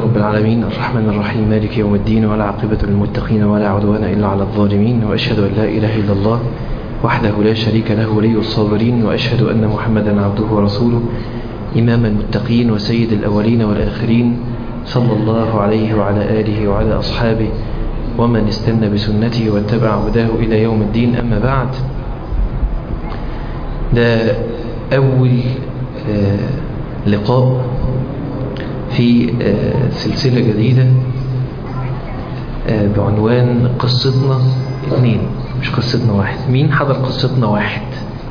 رب العالمين الرحمن الرحيم مالك يوم الدين ولا عاقبة للمتقين ولا عدوان إلا على الظالمين وأشهد أن لا إله إلا الله وحده لا شريك له ولي الصابرين وأشهد أن محمدا عبده ورسوله إمام المتقين وسيد الأولين والآخرين صلى الله عليه وعلى آله وعلى أصحابه ومن استنى بسنته واتبع هداه إلى يوم الدين أما بعد ده أول لقاء في سلسلة جديدة بعنوان قصتنا اثنين مش قصتنا واحد مين حضر قصتنا واحد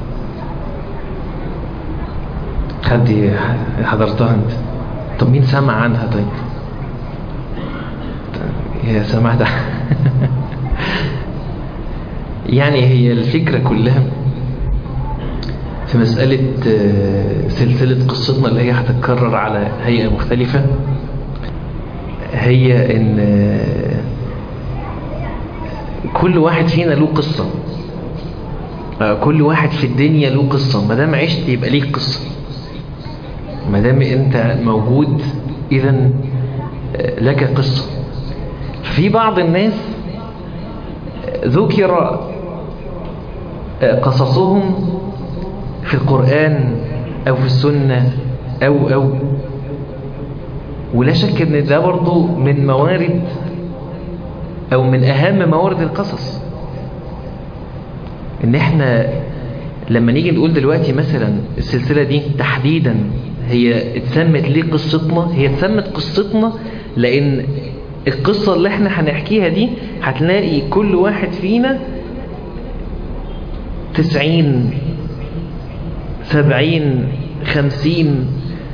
حد حضرتها انت طب مين سمع عنها طيب يا سمعت يعني هي الفكرة كلها في مسألة سلسلة قصتنا اللي هي هتتكرر على هيئة مختلفة هي ان كل واحد فينا له قصة كل واحد في الدنيا له قصة ما دام عشت يبقى ليك قصة ما دام انت موجود اذا لك قصة في بعض الناس ذكر قصصهم في القرآن أو في السنة أو أو ولا شك ان ده برضو من موارد أو من أهم موارد القصص ان احنا لما نيجي نقول دلوقتي مثلا السلسلة دي تحديدا هي اتسمت ليه قصتنا هي اتسمت قصتنا لأن القصة اللي احنا هنحكيها دي هتلاقي كل واحد فينا تسعين سبعين خمسين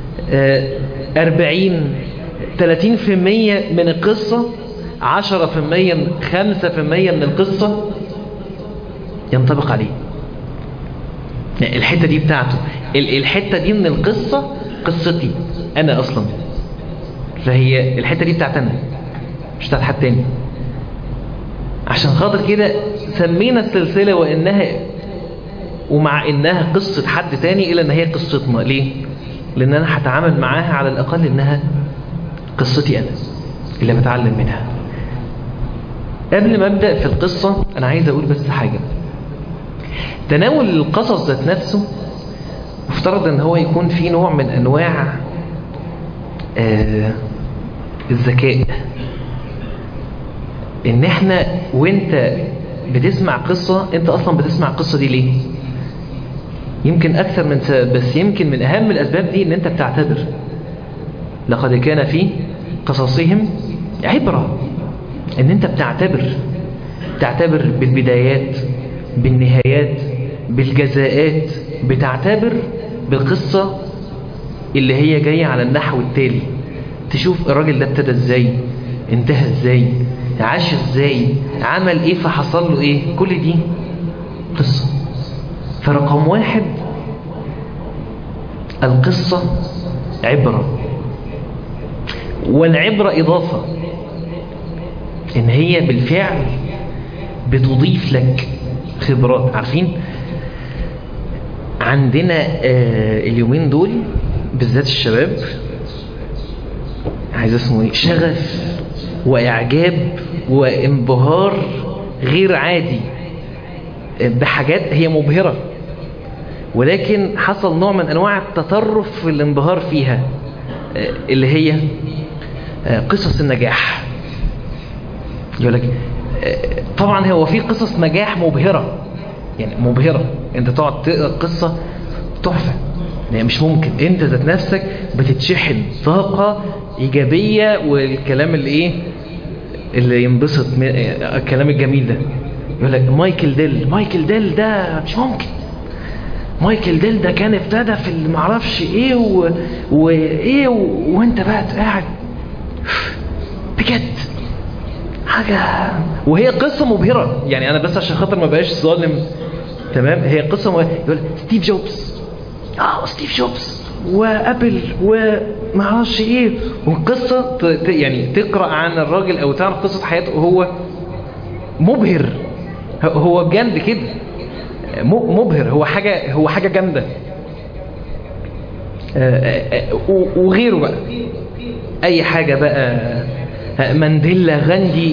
أربعين تلاتين في المية من القصة عشرة في المية خمسة في المية من القصة ينطبق عليه الحتة دي بتاعته الحتة دي من القصة قصتي أنا أصلا فهي الحتة دي بتاعت أنا مش بتاعت حد تاني عشان خاطر كده سمينا السلسلة وإنها ومع إنها قصة حد تاني إلا إن هي قصتنا ليه؟ لأن أنا هتعامل معاها على الأقل إنها قصتي أنا اللي بتعلم منها قبل ما أبدأ في القصة أنا عايز أقول بس حاجة تناول القصص ذات نفسه مفترض ان هو يكون في نوع من انواع آه الذكاء ان احنا وانت بتسمع قصة انت اصلا بتسمع القصة دي ليه يمكن اكثر من سبب بس يمكن من اهم الاسباب دي ان انت بتعتبر لقد كان في قصصهم عبرة ان انت بتعتبر تعتبر بالبدايات بالنهايات بالجزاءات بتعتبر بالقصة اللي هي جاية على النحو التالي تشوف الراجل ده ابتدى ازاي انتهى ازاي عاش ازاي عمل ايه فحصل له ايه كل دي قصة فرقم واحد القصة عبرة والعبرة إضافة إن هي بالفعل بتضيف لك خبرات عارفين عندنا آه اليومين دول بالذات الشباب عايز اسمه ايه شغف واعجاب وانبهار غير عادي بحاجات هي مبهرة ولكن حصل نوع من انواع التطرف في الانبهار فيها آه اللي هي آه قصص النجاح يقول لك طبعا هو في قصص نجاح مبهرة يعني مبهرة انت تقعد تقرا قصة تحفة يعني مش ممكن انت ذات نفسك بتتشحن طاقة ايجابية والكلام اللي ايه اللي ينبسط الكلام الجميل ده يقول لك مايكل ديل مايكل ديل ده مش ممكن مايكل ديل ده كان ابتدى في المعرفش ايه و... وايه و... وانت بقى قاعد بجد حاجة وهي قصة مبهرة يعني أنا بس عشان خاطر ما بقاش ظالم تمام هي قصة مبهرة يقول ستيف جوبز اه ستيف جوبز وابل وما اعرفش ايه والقصة يعني تقرأ عن الراجل او تعرف قصة حياته وهو مبهر هو بجد كده مبهر هو حاجة هو حاجة جامدة وغيره بقى اي حاجة بقى مانديلا غاندي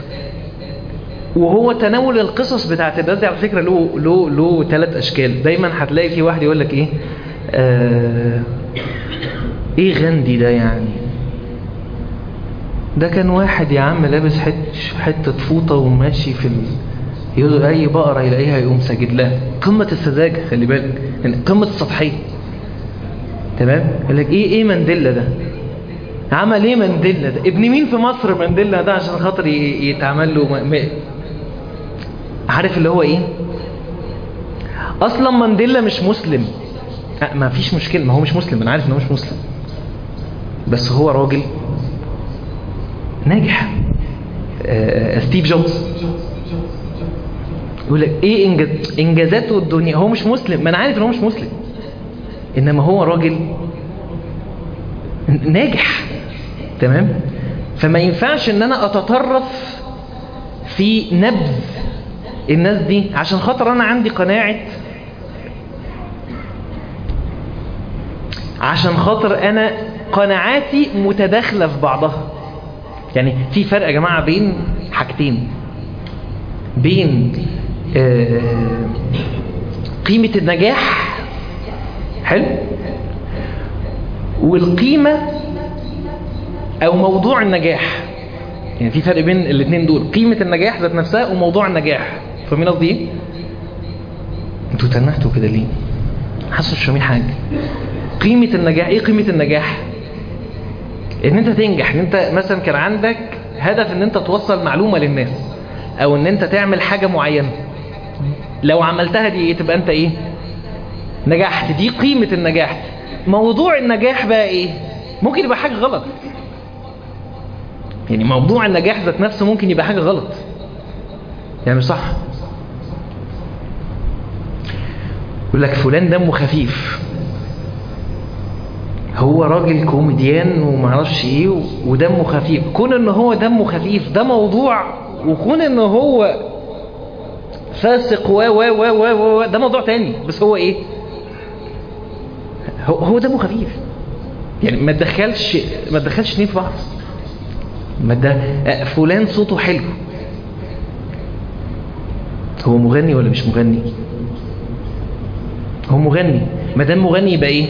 وهو تناول القصص بتاعت الناس دي على فكرة له له له ثلاث اشكال دايما هتلاقي في واحد يقول لك ايه آه ايه غاندي ده يعني ده كان واحد يا عم لابس حته حته فوطه وماشي في ال... يقول اي بقره يلاقيها يقوم ساجد لها قمه السذاجه خلي بالك يعني قمه السطحيه تمام يقول لك ايه ايه مانديلا ده عمل ايه مانديلا ده ابن مين في مصر مانديلا ده عشان خاطر يتعمل له م... م... عارف اللي هو ايه اصلا مانديلا مش مسلم ما فيش مشكله ما هو مش مسلم انا عارف ان هو مش مسلم بس هو راجل ناجح آه ستيف جوبز يقول لك ايه إنجاز انجازاته الدنيا هو مش مسلم ما انا عارف ان هو مش مسلم انما هو راجل ناجح تمام فما ينفعش ان انا اتطرف في نبذ الناس دي عشان خاطر انا عندي قناعة عشان خاطر انا قناعاتي متداخلة في بعضها يعني في فرق يا جماعة بين حاجتين بين آه قيمة النجاح حلو والقيمة او موضوع النجاح يعني في فرق بين الاثنين دول قيمة النجاح ذات نفسها وموضوع النجاح فاهمين قصدي ايه انتوا تنحتوا كده ليه حاسوا مش فاهمين حاجه قيمة النجاح ايه قيمة النجاح ان انت تنجح ان انت مثلا كان عندك هدف ان انت توصل معلومة للناس او ان انت تعمل حاجة معينة لو عملتها دي تبقى انت ايه نجحت دي قيمة النجاح موضوع النجاح بقى ايه ممكن يبقى حاجة غلط يعني موضوع النجاح ذات نفسه ممكن يبقى حاجة غلط يعني مش صح يقول لك فلان دمه خفيف هو راجل كوميديان ومعرفش ايه ودمه خفيف كون ان هو دمه خفيف ده موضوع وكون ان هو فاسق و و و و و ده موضوع تاني بس هو ايه هو, هو دمه خفيف يعني ما تدخلش ما تدخلش اتنين في بعض ما ده فلان صوته حلو هو مغني ولا مش مغني هو مغني ما دام مغني يبقى ايه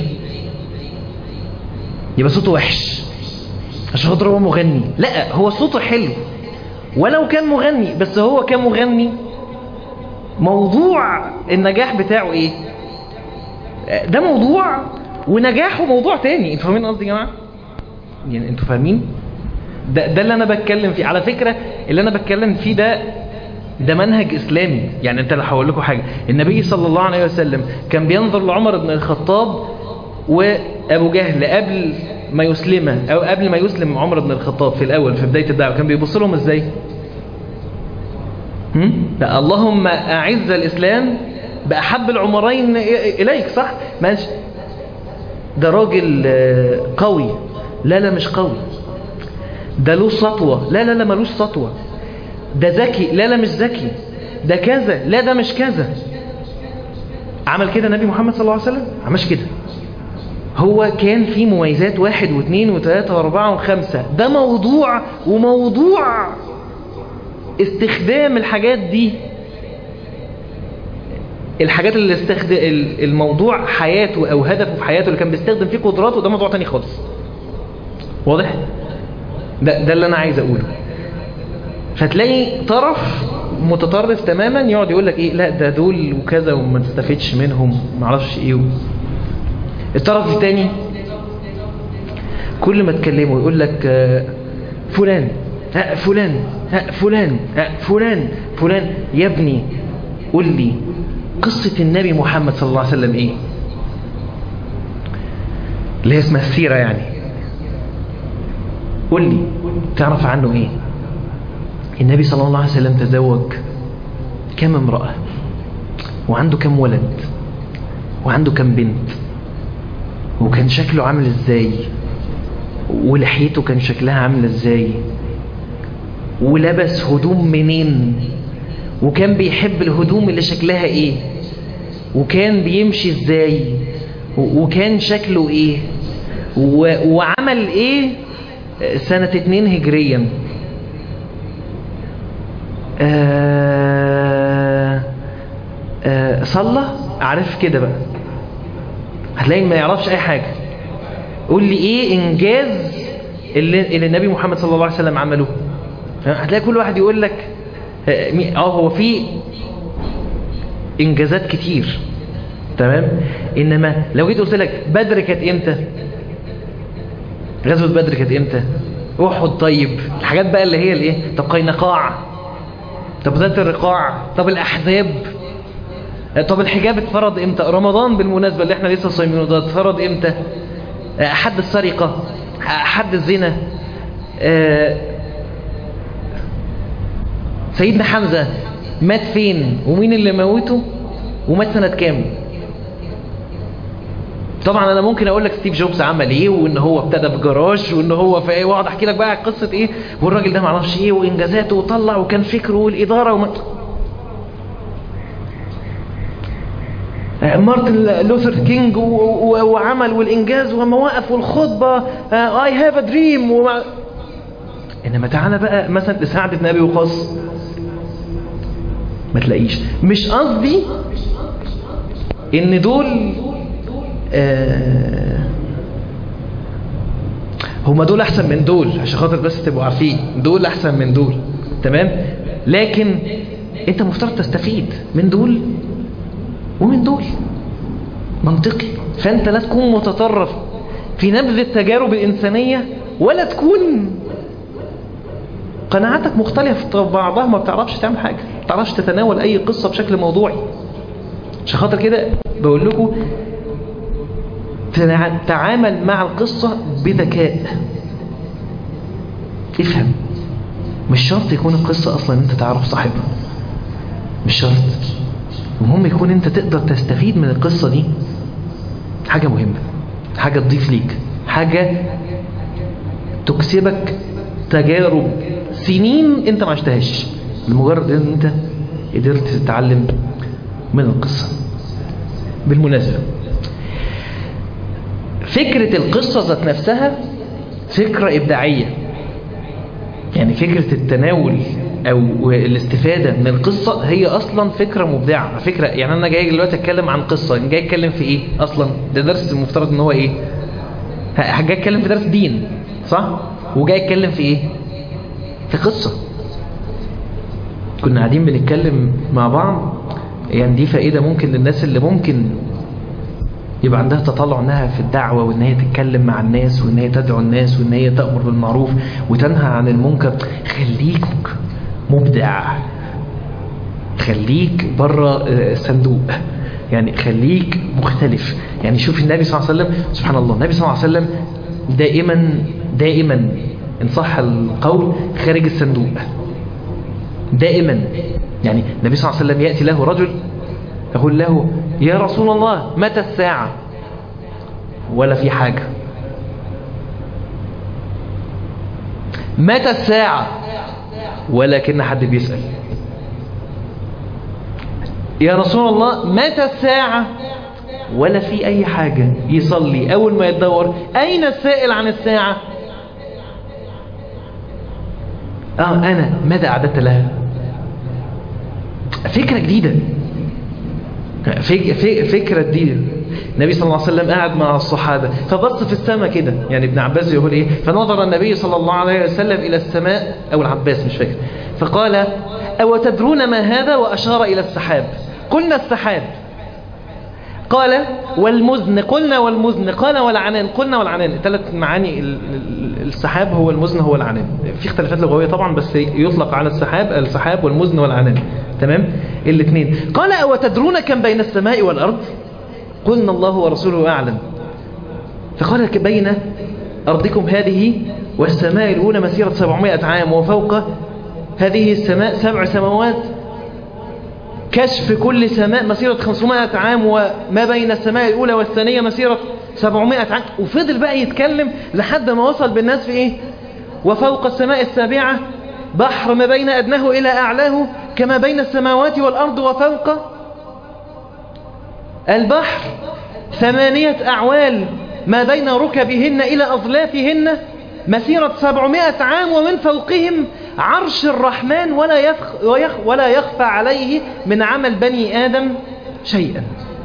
يبقى صوته وحش عشان خاطر هو مغني لا هو صوته حلو ولو كان مغني بس هو كمغني موضوع النجاح بتاعه ايه ده موضوع ونجاحه موضوع تاني انتوا فاهمين قصدي يا جماعه يعني انتوا فاهمين ده, ده اللي انا بتكلم فيه على فكرة اللي انا بتكلم فيه ده ده منهج اسلامي يعني انت اللي هقول لكم حاجة النبي صلى الله عليه وسلم كان بينظر لعمر بن الخطاب وابو جهل قبل ما يسلمه او قبل ما يسلم عمر بن الخطاب في الاول في بداية الدعوة كان بيبص لهم ازاي لا اللهم اعز الاسلام باحب العمرين اليك صح ماشي ده راجل قوي لا لا مش قوي ده له سطوة لا لا لا ملوش سطوة ده ذكي لا لا مش ذكي ده كذا لا ده مش كذا عمل كده النبي محمد صلى الله عليه وسلم عملش كده هو كان في مميزات واحد واثنين وثلاثة واربعة وخمسة ده موضوع وموضوع استخدام الحاجات دي الحاجات اللي استخدم الموضوع حياته او هدفه في حياته اللي كان بيستخدم فيه قدراته ده موضوع تاني خالص واضح ده, ده اللي انا عايز اقوله فتلاقي طرف متطرف تماما يقعد يقول لك ايه لا ده دول وكذا وما تستفدش منهم معرفش ايه الطرف الثاني كل ما تكلمه يقول لك فلان ها فلان ها فلان ها فلان فلان يا ابني قول لي قصة النبي محمد صلى الله عليه وسلم ايه اللي هي اسمها السيرة يعني قول لي تعرف عنه ايه النبي صلى الله عليه وسلم تزوج كم امرأة وعنده كم ولد وعنده كم بنت وكان شكله عامل ازاي ولحيته كان شكلها عامل ازاي ولبس هدوم منين وكان بيحب الهدوم اللي شكلها ايه وكان بيمشي ازاي وكان شكله ايه وعمل ايه سنة اتنين هجريا آه آه صلى عارف كده بقى هتلاقي ما يعرفش اي حاجة قول لي ايه انجاز اللي, اللي النبي محمد صلى الله عليه وسلم عمله هتلاقي كل واحد يقول لك اه هو في انجازات كتير تمام انما لو جيت قلت لك بدر كانت امتى غزوه بدر كانت امتى احد طيب الحاجات بقى اللي هي الايه طب قينقاع طب ذات الرقاع طب الاحزاب طب الحجاب اتفرض امتى رمضان بالمناسبه اللي احنا لسه صايمينه ده اتفرض امتى حد السرقه حد الزنا سيدنا حمزه مات فين ومين اللي موته ومات سنه كام طبعا انا ممكن اقول لك ستيف جوبز عمل ايه وان هو ابتدى بجراج وان هو في ايه واقعد احكي لك بقى قصه ايه والراجل ده ما اعرفش ايه وانجازاته وطلع وكان فكره والاداره وما مارتن لوثر كينج وعمل والانجاز والمواقف والخطبه اي هاف ا دريم وما انما تعالى بقى مثلا لسعد بن ابي وقاص ما تلاقيش مش قصدي ان دول آه هما دول احسن من دول عشان خاطر بس تبقوا عارفين دول احسن من دول تمام لكن انت مفترض تستفيد من دول ومن دول منطقي فانت لا تكون متطرف في نبذ التجارب الانسانيه ولا تكون قناعاتك مختلفه بعضها ما بتعرفش تعمل حاجه ما بتعرفش تتناول اي قصه بشكل موضوعي عشان خاطر كده بقول لكم تعامل مع القصة بذكاء افهم مش شرط يكون القصة أصلا أنت تعرف صاحبها مش شرط المهم يكون أنت تقدر تستفيد من القصة دي حاجة مهمة حاجة تضيف ليك حاجة تكسبك تجارب سنين أنت ما عشتهاش لمجرد أن أنت قدرت تتعلم من القصة بالمناسبة فكرة القصة ذات نفسها فكرة إبداعية يعني فكرة التناول أو الاستفادة من القصة هي أصلا فكرة مبدعة فكرة يعني أنا جاي دلوقتي أتكلم عن قصة جاي أتكلم في إيه أصلا ده درس المفترض إن هو إيه جاي أتكلم في درس دين صح وجاي أتكلم في إيه في قصة كنا قاعدين بنتكلم مع بعض يعني دي فائدة ممكن للناس اللي ممكن يبقى عندها تطلع انها في الدعوة وان هي تتكلم مع الناس وان هي تدعو الناس وان هي تأمر بالمعروف وتنهى عن المنكر خليك مبدع خليك بره الصندوق يعني خليك مختلف يعني شوف النبي صلى الله عليه وسلم سبحان الله النبي صلى الله عليه وسلم دائما دائما ان صح القول خارج الصندوق دائما يعني النبي صلى الله عليه وسلم يأتي له رجل يقول له يا رسول الله متى الساعة ولا في حاجة متى الساعة ولكن حد بيسأل يا رسول الله متى الساعة ولا في أي حاجة يصلي أول ما يتدور أين السائل عن الساعة آه أنا ماذا أعددت لها فكرة جديدة فكرة جديدة النبي صلى الله عليه وسلم قاعد مع الصحابة فبص في السماء كده يعني ابن عباس يقول ايه فنظر النبي صلى الله عليه وسلم إلى السماء أو العباس مش فاكر فقال أو تدرون ما هذا وأشار إلى السحاب قلنا السحاب قال والمزن قلنا والمزن قال والعنان قلنا والعنان ثلاث معاني السحاب هو المزن هو العنان في اختلافات لغوية طبعا بس يطلق على السحاب السحاب والمزن والعنان تمام الاثنين قال أو تدرون كم بين السماء والأرض قلنا الله ورسوله أعلم فقال بين أرضكم هذه والسماء الأولى مسيرة 700 عام وفوق هذه السماء سبع سماوات كشف كل سماء مسيرة 500 عام وما بين السماء الأولى والثانية مسيرة 700 عام وفضل بقى يتكلم لحد ما وصل بالناس في إيه وفوق السماء السابعة بحر ما بين أدناه إلى أعلاه كما بين السماوات والأرض وفوق البحر ثمانية أعوال ما بين ركبهن إلى أظلافهن مسيرة 700 عام ومن فوقهم عرش الرحمن ولا يخ ويخ ولا يخفى عليه من عمل بني آدم شيئا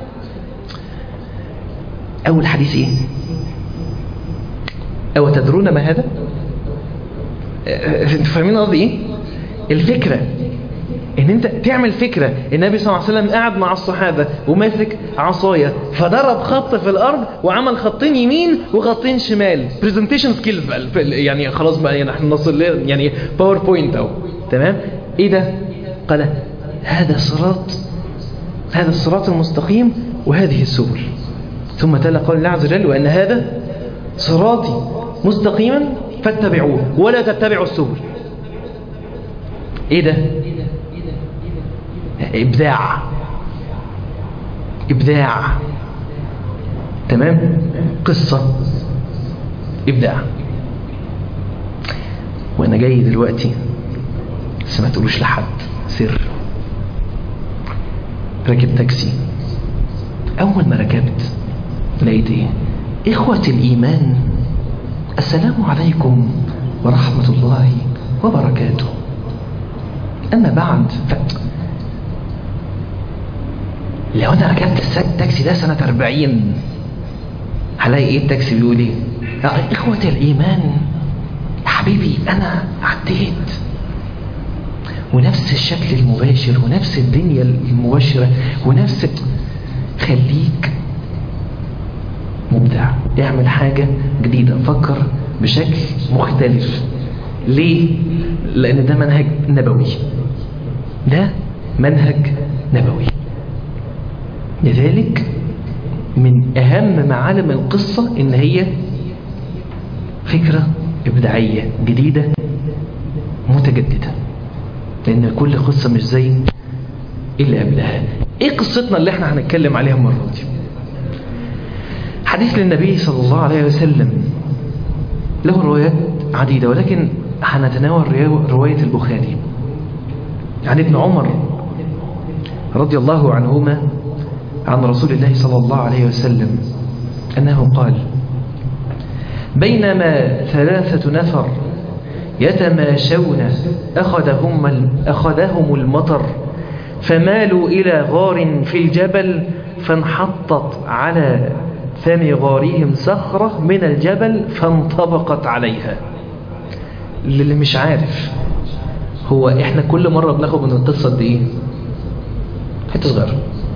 أول حديث إيه أو تدرون ما هذا انتوا فاهمين قصدي ايه الفكرة ان انت تعمل فكرة النبي صلى الله عليه وسلم قاعد مع الصحابة وماسك عصاية فضرب خط في الارض وعمل خطين يمين وخطين شمال برزنتيشن سكيلز بقى يعني خلاص بقى يعني احنا نصل يعني باوربوينت اهو تمام ايه ده قال هذا صراط هذا الصراط المستقيم وهذه السبل ثم تلا قول الله عز وجل وان هذا صراطي مستقيما فاتبعوه ولا تتبعوا السبل ايه ده ابداع ابداع تمام قصة ابداع وانا جاي دلوقتي بس ما تقولوش لحد سر راكب تاكسي اول ما ركبت لقيت ايه اخوة الايمان السلام عليكم ورحمة الله وبركاته أما بعد ف... لو أنا ركبت التاكسي ده سنة 40 هلاقي إيه التاكسي بيقول إيه يا إخوة الإيمان يا حبيبي أنا عديت ونفس الشكل المباشر ونفس الدنيا المباشرة ونفس خليك مبدع اعمل حاجة جديدة فكر بشكل مختلف ليه؟ لأن ده منهج نبوي ده منهج نبوي لذلك من أهم معالم القصة إن هي فكرة إبداعية جديدة متجددة لأن كل قصة مش زي اللي قبلها إيه قصتنا اللي احنا هنتكلم عليها المرة دي حديث للنبي صلى الله عليه وسلم له روايات عديدة ولكن هنتناول رواية البخاري عن ابن عمر رضي الله عنهما عن رسول الله صلى الله عليه وسلم أنه قال بينما ثلاثة نفر يتماشون أخذهم, أخذهم المطر فمالوا إلى غار في الجبل فانحطت على فم غارهم صخرة من الجبل فانطبقت عليها للي مش عارف هو احنا كل مرة بناخد من القصة دي ايه حتة صغيرة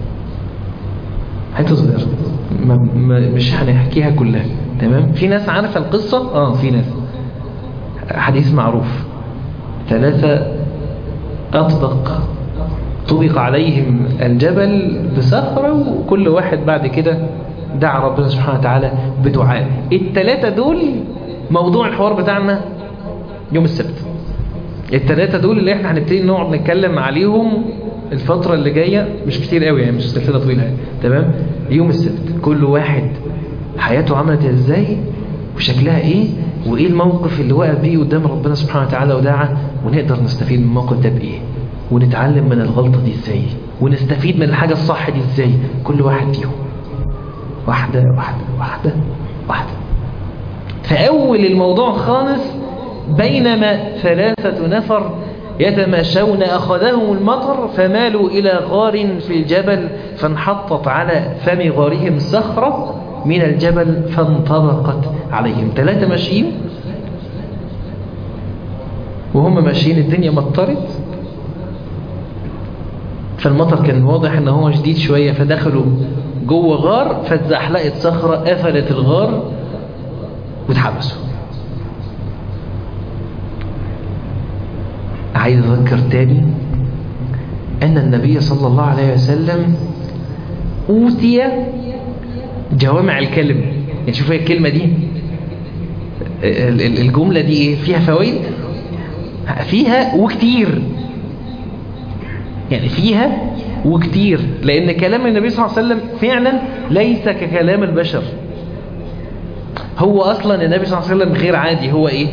حتة صغيرة ما ما مش هنحكيها كلها تمام في ناس عارفة القصة اه في ناس حديث معروف ثلاثة أطبق طبق عليهم الجبل بصخرة وكل واحد بعد كده دعا ربنا سبحانه وتعالى بدعاء الثلاثة دول موضوع الحوار بتاعنا يوم السبت الثلاثة دول اللي احنا هنبتدي نقعد نتكلم عليهم الفترة اللي جاية مش كتير قوي يعني مش سلسلة طويلة يعني. تمام يوم السبت كل واحد حياته عملت ازاي وشكلها ايه وايه الموقف اللي وقف بيه قدام ربنا سبحانه وتعالى ودعا ونقدر نستفيد من الموقف ده بايه ونتعلم من الغلطة دي ازاي ونستفيد من الحاجة الصح دي ازاي كل واحد فيهم واحدة واحدة واحدة واحدة فأول الموضوع خالص بينما ثلاثة نفر يتماشون أخذهم المطر فمالوا إلى غار في الجبل فانحطت على فم غارهم صخرة من الجبل فانطبقت عليهم ثلاثة ماشيين وهم ماشيين الدنيا مطرت فالمطر كان واضح ان هو شديد شوية فدخلوا جوه غار فاتزحلقت صخرة قفلت الغار واتحبسوا عايز اذكر تاني ان النبي صلى الله عليه وسلم اوتي جوامع الكلم يعني شوف هي الكلمة دي الجملة دي ايه فيها فوائد فيها وكتير يعني فيها وكتير لأن كلام النبي صلى الله عليه وسلم فعلا ليس ككلام البشر هو أصلا النبي صلى الله عليه وسلم غير عادي هو إيه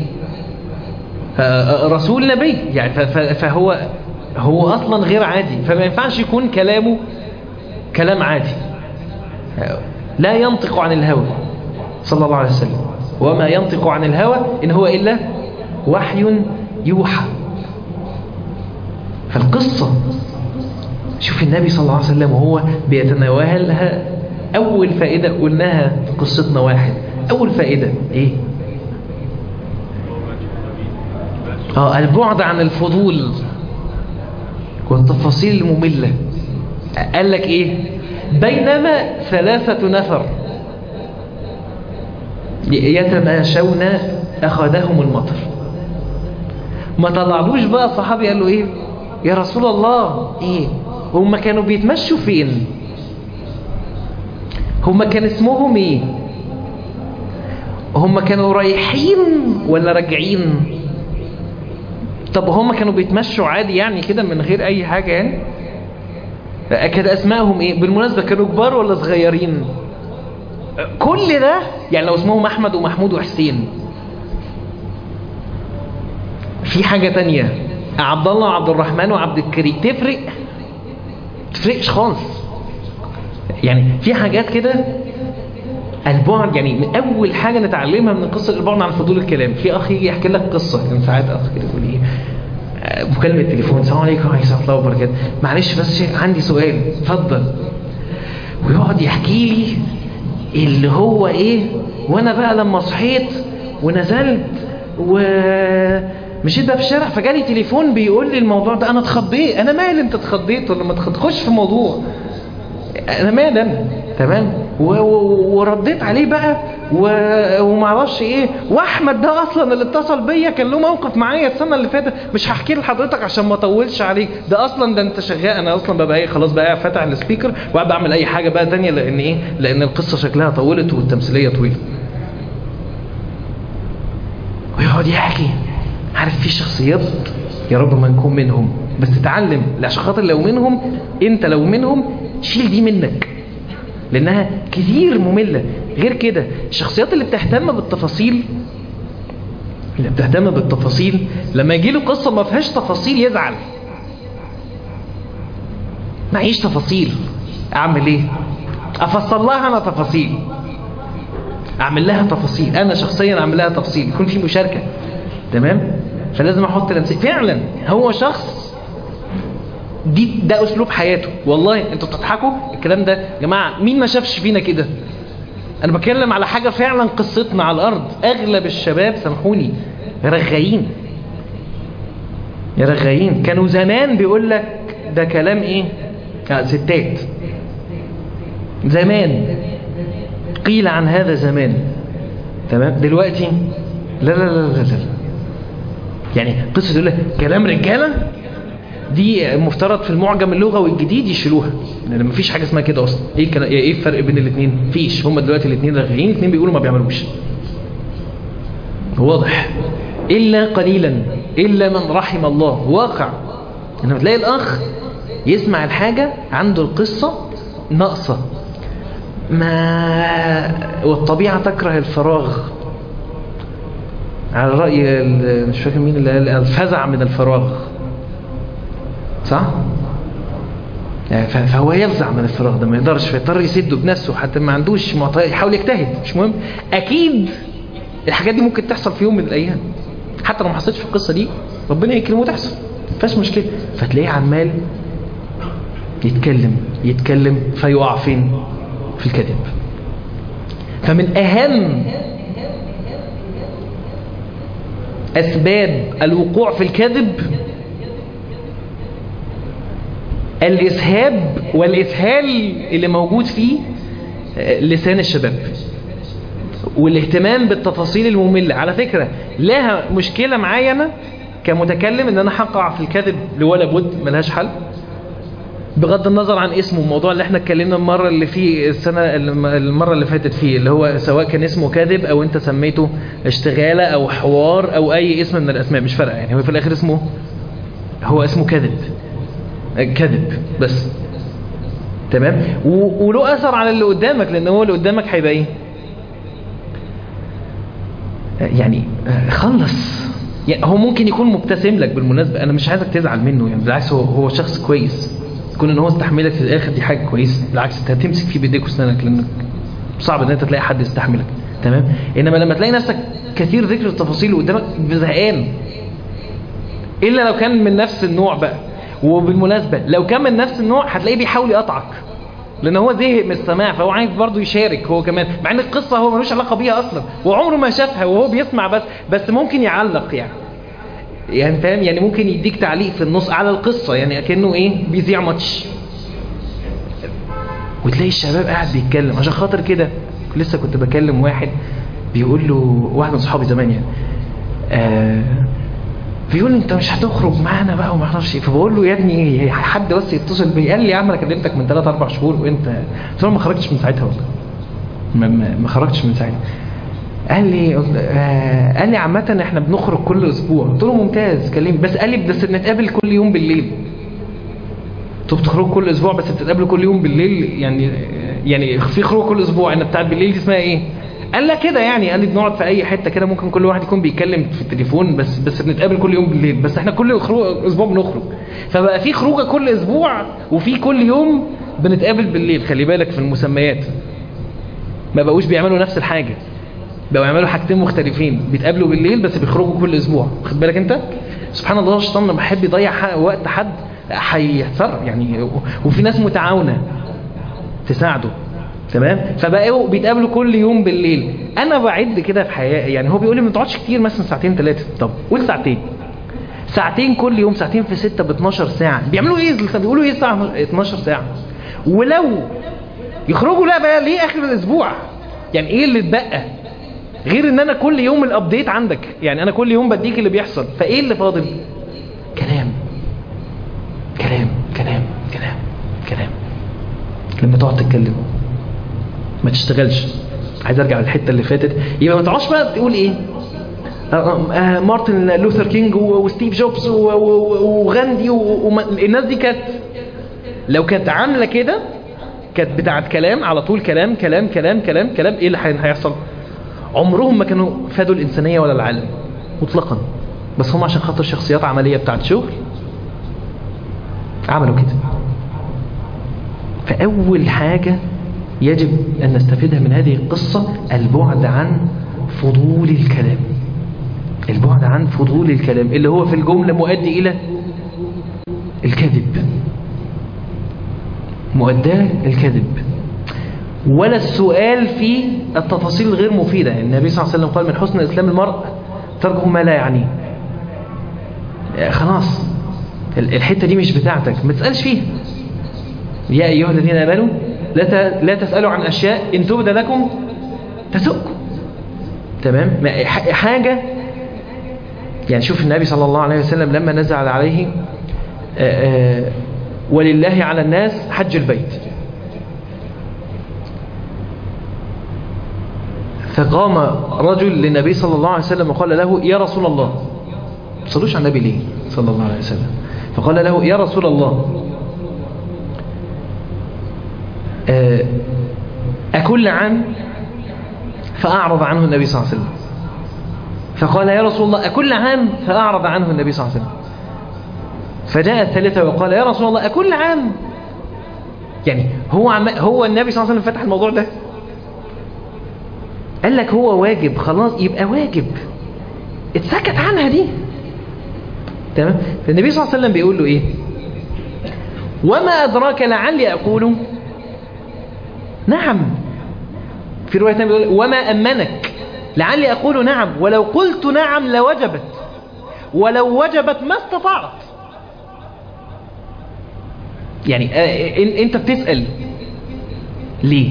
رسول نبي يعني فهو هو أصلا غير عادي فما ينفعش يكون كلامه كلام عادي لا ينطق عن الهوى صلى الله عليه وسلم وما ينطق عن الهوى إن هو إلا وحي يوحى فالقصة شوف النبي صلى الله عليه وسلم وهو بيتناولها أول فائدة قلناها في قصتنا واحد أول فائدة إيه آه البعد عن الفضول والتفاصيل المملة قال لك إيه بينما ثلاثة نفر يتماشون أخذهم المطر ما طلعلوش بقى الصحابي قال له إيه يا رسول الله إيه هم كانوا بيتمشوا فين هم كان اسمهم إيه هم كانوا رايحين ولا راجعين طب هم كانوا بيتمشوا عادي يعني كده من غير أي حاجة يعني كانت أسمائهم إيه بالمناسبة كانوا كبار ولا صغيرين كل ده يعني لو اسمهم أحمد ومحمود وحسين في حاجة تانية عبد الله وعبد الرحمن وعبد الكريم تفرق تفرقش خالص يعني في حاجات كده البعد يعني من اول حاجه نتعلمها من القصه البعد عن فضول الكلام في اخ يجي يحكي لك قصه كان ساعات اخ كده يقول ايه مكالمه تليفون السلام عليكم ورحمه الله وبركاته معلش بس شيخ عندي سؤال اتفضل ويقعد يحكي لي اللي هو ايه وانا بقى لما صحيت ونزلت ومشيت بقى في الشارع فجالي تليفون بيقول لي الموضوع ده انا اتخضيت انا مالي انت اتخضيت ولا ما تخش في الموضوع انا مالي انا تمام ورديت عليه بقى ومعرفش ايه واحمد ده اصلا اللي اتصل بيا كان له موقف معايا السنه اللي فاتت مش هحكي لحضرتك عشان ما اطولش عليك ده اصلا ده انت شغال انا اصلا ببقى ايه خلاص بقى فاتح السبيكر وقاعد بعمل اي حاجه بقى تانية لان ايه لان القصه شكلها طولت والتمثيليه طويله ويقعد يحكي عارف في شخصيات يا رب ما نكون منهم بس تتعلم عشان خاطر لو منهم انت لو منهم شيل دي منك لانها كتير مملة غير كده الشخصيات اللي بتهتم بالتفاصيل اللي بتهتم بالتفاصيل لما يجي له قصة ما فيهاش تفاصيل يزعل معيش تفاصيل اعمل ايه افصل لها انا تفاصيل اعمل لها تفاصيل انا شخصيا اعمل لها تفاصيل يكون في مشاركة تمام فلازم احط الامثله فعلا هو شخص دي ده اسلوب حياته والله انتوا بتضحكوا الكلام ده يا جماعه مين ما شافش فينا كده انا بتكلم على حاجه فعلا قصتنا على الارض اغلب الشباب سامحوني رغايين يا رغايين كانوا زمان بيقول لك ده كلام ايه آه ستات زمان قيل عن هذا زمان تمام دلوقتي لا لا لا لا, لا. يعني قصة يقول لك كلام رجالة دي مفترض في المعجم اللغوي الجديد يشيلوها لان مفيش حاجه اسمها كده اصلا ايه كان ايه الفرق بين الاثنين مفيش هم دلوقتي الاثنين رغايين الاثنين بيقولوا ما بيعملوش واضح الا قليلا الا من رحم الله واقع انما تلاقي الاخ يسمع الحاجه عنده القصه ناقصه ما والطبيعه تكره الفراغ على رأي مش فاكر مين اللي قال الفزع من الفراغ صح؟ يعني فهو يفزع من الفراغ ده ما يقدرش فيضطر يسده بنفسه حتى ما عندوش معطيات يحاول يجتهد مش مهم اكيد الحاجات دي ممكن تحصل في يوم من الايام حتى لو ما حصلتش في القصه دي ربنا يكرمه وتحصل ما فيهاش مشكله فتلاقيه عمال يتكلم يتكلم فيقع فين في الكذب فمن اهم أسباب الوقوع في الكذب الإسهاب والإسهال اللي موجود فيه لسان الشباب والاهتمام بالتفاصيل المملة على فكرة لها مشكلة معايا أنا كمتكلم ان انا هقع في الكذب لولا بد ملهاش حل بغض النظر عن اسمه الموضوع اللي احنا اتكلمنا المرة اللي فيه السنة المرة اللي فاتت فيه اللي هو سواء كان اسمه كاذب او انت سميته اشتغالة او حوار او اي اسم من الاسماء مش فارقة يعني هو في الاخر اسمه هو اسمه كذب كذب بس تمام وله اثر على اللي قدامك لان هو اللي قدامك هيبقى ايه يعني خلص يعني هو ممكن يكون مبتسم لك بالمناسبة انا مش عايزك تزعل منه يعني بالعكس هو هو شخص كويس كون ان هو استحملك في الاخر دي حاجة كويسة بالعكس انت هتمسك فيه بايديك واسنانك لانك صعب ان انت تلاقي حد يستحملك تمام انما لما تلاقي نفسك كثير ذكر التفاصيل قدامك زهقان الا لو كان من نفس النوع بقى وبالمناسبة لو كان من نفس النوع هتلاقيه بيحاول يقطعك لان هو زهق من السماع فهو عايز برضه يشارك هو كمان مع ان القصة هو ملوش علاقة بيها اصلا وعمره ما شافها وهو بيسمع بس بس ممكن يعلق يعني يعني فاهم يعني ممكن يديك تعليق في النص على القصة يعني كأنه ايه بيذيع ماتش وتلاقي الشباب قاعد بيتكلم عشان خاطر كده لسه كنت بكلم واحد بيقول له واحد من صحابي زمان يعني آه بيقول لي انت مش هتخرج معانا بقى وما اعرفش ايه فبقول له يا ابني ايه حد بس يتصل بيا قال لي يا عم انا كلمتك من 3 4 شهور وانت قلت له ما خرجتش من ساعتها والله ما, ما, ما خرجتش من ساعتها قال لي آه قال لي عامة احنا بنخرج كل اسبوع قلت له ممتاز كلمني بس قال لي بس بنتقابل كل يوم بالليل انتوا بتخرجوا كل اسبوع بس بتتقابلوا كل يوم بالليل يعني يعني في خروج كل اسبوع ان بتاعت بالليل دي اسمها ايه قال لك كده يعني قال لي بنقعد في اي حته كده ممكن كل واحد يكون بيتكلم في التليفون بس بس بنتقابل كل يوم بالليل بس احنا كل خروج اسبوع بنخرج فبقى في خروجه كل اسبوع وفي كل يوم بنتقابل بالليل خلي بالك في المسميات ما بقوش بيعملوا نفس الحاجه بقوا يعملوا حاجتين مختلفين بيتقابلوا بالليل بس بيخرجوا كل اسبوع خد بالك انت سبحان الله الشيطان لما يحب يضيع وقت حد هيحصر يعني وفي ناس متعاونه تساعده تمام فبقوا بيتقابلوا كل يوم بالليل انا بعد كده في حياتي يعني هو بيقول لي ما تقعدش كتير مثلا ساعتين ثلاثه طب قول ساعتين ساعتين كل يوم ساعتين في 6 ب 12 ساعه بيعملوا ايه بيقولوا ايه الساعه 12 ساعه ولو يخرجوا لا بقى ليه اخر الاسبوع يعني ايه اللي اتبقى غير ان انا كل يوم الابديت عندك يعني انا كل يوم بديك اللي بيحصل فايه اللي فاضل كلام كلام كلام كلام كلام لما تقعد تتكلم ما تشتغلش عايز ارجع للحته اللي فاتت يبقى ما تقعدش بقى تقول ايه آه مارتن لوثر كينج وستيف جوبز وغاندي والناس دي كانت لو كانت عامله كده كانت بتاعت كلام على طول كلام كلام كلام كلام كلام ايه اللي هيحصل عمرهم ما كانوا فادوا الانسانيه ولا العالم مطلقا بس هم عشان خاطر شخصيات عمليه بتاعت شغل عملوا كده فاول حاجه يجب أن نستفيدها من هذه القصة البعد عن فضول الكلام البعد عن فضول الكلام اللي هو في الجملة مؤدي إلى الكذب مؤداه الكذب ولا السؤال في التفاصيل الغير مفيدة النبي صلى الله عليه وسلم قال من حسن إسلام المرء تركه ما لا يعنيه خلاص الحتة دي مش بتاعتك ما تسألش فيها يا أيها الذين آمنوا لا لا تسألوا عن أشياء إن تبد لكم تسؤكم تمام حاجة يعني شوف النبي صلى الله عليه وسلم لما نزل عليه آآ آآ ولله على الناس حج البيت فقام رجل للنبي صلى الله عليه وسلم وقال له يا رسول الله صلوش على النبي ليه صلى الله عليه وسلم فقال له يا رسول الله أكل عام فأعرض عنه النبي صلى الله عليه وسلم فقال يا رسول الله أكل عام فأعرض عنه النبي صلى الله عليه وسلم فجاء الثالثة وقال يا رسول الله أكل عام يعني هو عم هو النبي صلى الله عليه وسلم فتح الموضوع ده قال لك هو واجب خلاص يبقى واجب اتسكت عنها دي تمام فالنبي صلى الله عليه وسلم بيقول له ايه وما أدراك لعلي أقول نعم في رواية ثانية بيقول وما أمنك لعلي أقول نعم ولو قلت نعم لوجبت ولو وجبت ما استطعت يعني آه انت بتسأل ليه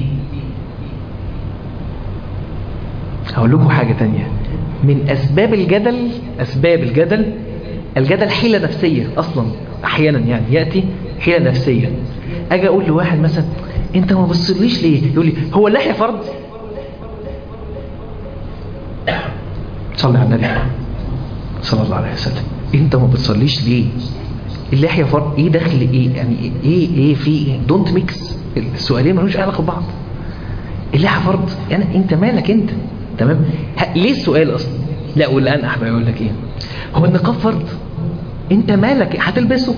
هقول لكم حاجة تانية من أسباب الجدل أسباب الجدل الجدل حيلة نفسية أصلا أحيانا يعني يأتي حيلة نفسية أجي أقول لواحد مثلا أنت ما بتصليش ليه يقول لي هو اللحية فرض صلي على النبي صلى الله عليه وسلم أنت ما بتصليش ليه اللحية فرض إيه دخل إيه يعني إيه إيه في إيه دونت ميكس السؤالين ملوش علاقة ببعض اللحية فرض يعني أنت مالك أنت تمام ليه السؤال أصلا لا والآن أحبا يقول لك إيه هو النقاب فرض أنت مالك هتلبسه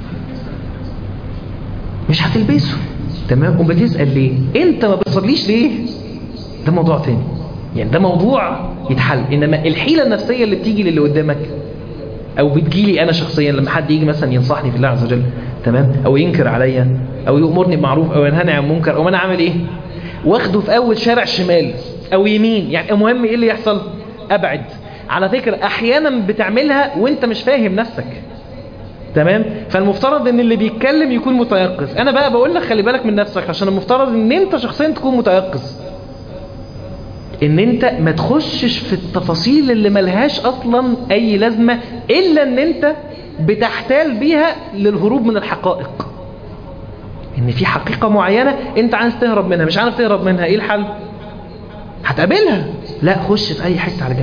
مش هتلبسه تمام وبتسأل ليه انت ما بتصليش ليه ده موضوع تاني يعني ده موضوع يتحل انما الحيلة النفسية اللي بتيجي للي قدامك او بتجيلي انا شخصيا لما حد يجي مثلا ينصحني في الله عز وجل تمام او ينكر عليا او يأمرني بمعروف او ينهاني عن منكر او انا عامل ايه واخده في اول شارع شمال او يمين يعني المهم ايه اللي يحصل ابعد على فكرة احيانا بتعملها وانت مش فاهم نفسك تمام فالمفترض ان اللي بيتكلم يكون متيقظ انا بقى بقول لك خلي بالك من نفسك عشان المفترض ان انت شخصيا تكون متيقظ ان انت ما تخشش في التفاصيل اللي ملهاش اصلا اي لازمة الا ان انت بتحتال بيها للهروب من الحقائق ان في حقيقة معينة انت عايز تهرب منها مش عارف تهرب منها ايه الحل هتقابلها لا خش في اي حتة على جنب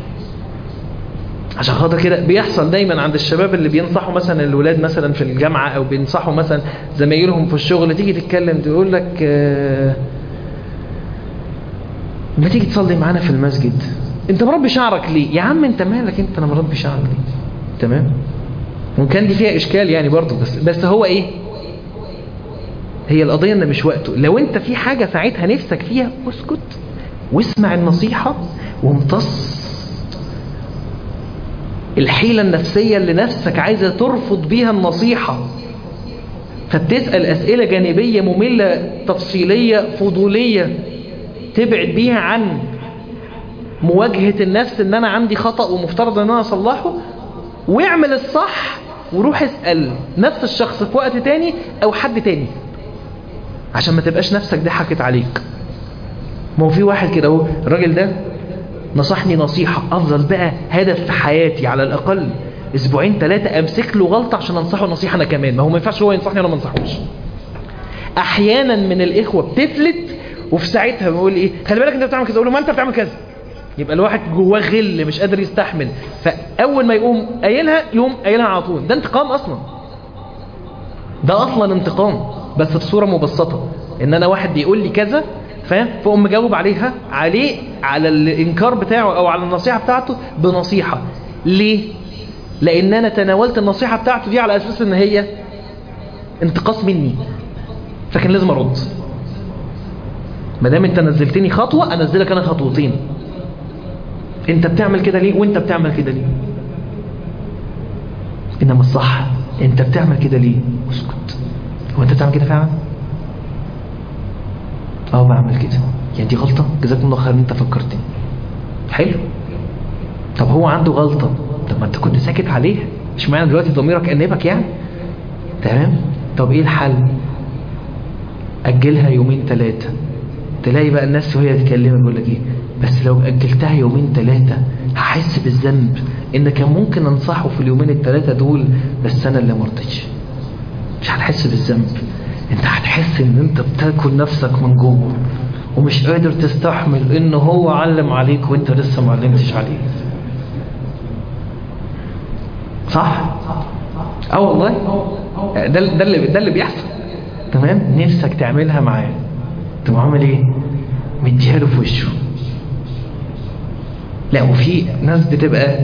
عشان خاطر كده بيحصل دايما عند الشباب اللي بينصحوا مثلا الولاد مثلا في الجامعة او بينصحوا مثلا زمايلهم في الشغل تيجي تتكلم تقول لك آه ما تيجي تصلي معانا في المسجد انت مربي شعرك ليه يا عم انت مالك انت انا مربي شعرك ليه تمام وكان دي فيها اشكال يعني برضه بس بس هو ايه هي القضية ان مش وقته لو انت في حاجة ساعتها نفسك فيها اسكت واسمع النصيحة وامتص الحيلة النفسية اللي نفسك عايزة ترفض بيها النصيحة فبتسأل أسئلة جانبية مملة تفصيلية فضولية تبعد بيها عن مواجهة النفس ان انا عندي خطأ ومفترض ان انا اصلحه واعمل الصح وروح اسأل نفس الشخص في وقت تاني او حد تاني عشان ما تبقاش نفسك ضحكت عليك ما هو في واحد كده اهو الراجل ده نصحني نصيحة افضل بقى هدف في حياتي على الاقل اسبوعين ثلاثة امسك له غلطة عشان انصحه نصيحة انا كمان ما هو ما ينفعش هو ينصحني انا ما انصحوش احيانا من الاخوة بتفلت وفي ساعتها بيقول ايه خلي بالك انت بتعمل كذا اقول له ما انت بتعمل كذا يبقى الواحد جواه غل مش قادر يستحمل فاول ما يقوم قايلها يقوم قايلها على طول ده انتقام اصلا ده اصلا انتقام بس بصوره مبسطه ان انا واحد بيقول لي كذا فاهم فاقوم مجاوب عليها عليه على الانكار بتاعه او على النصيحه بتاعته بنصيحه ليه لان انا تناولت النصيحه بتاعته دي على اساس ان هي انتقاص مني فكان لازم ارد ما دام انت نزلتني خطوة انزلك انا خطوتين انت بتعمل كده ليه وانت بتعمل كده ليه انما الصح انت بتعمل كده ليه اسكت هو انت بتعمل كده فعلا اه بعمل كده يعني دي غلطة جزاك الله خير ان انت فكرتني حلو طب هو عنده غلطة طب ما انت كنت ساكت عليه مش معنى دلوقتي ضميرك انبك يعني تمام طب ايه الحل اجلها يومين ثلاثة تلاقي بقى الناس وهي تكلمك يقول لك ايه بس لو اجلتها يومين ثلاثة هحس بالذنب ان كان ممكن انصحه في اليومين الثلاثة دول بس انا اللي مرضيتش مش هتحس بالذنب انت هتحس ان انت بتاكل نفسك من جوه ومش قادر تستحمل ان هو علم عليك وانت لسه ما علمتش عليه صح اه والله ده ده اللي ده اللي بيحصل تمام نفسك تعملها معاه تقوم عامل ايه مديها له في وشه لا وفي ناس بتبقى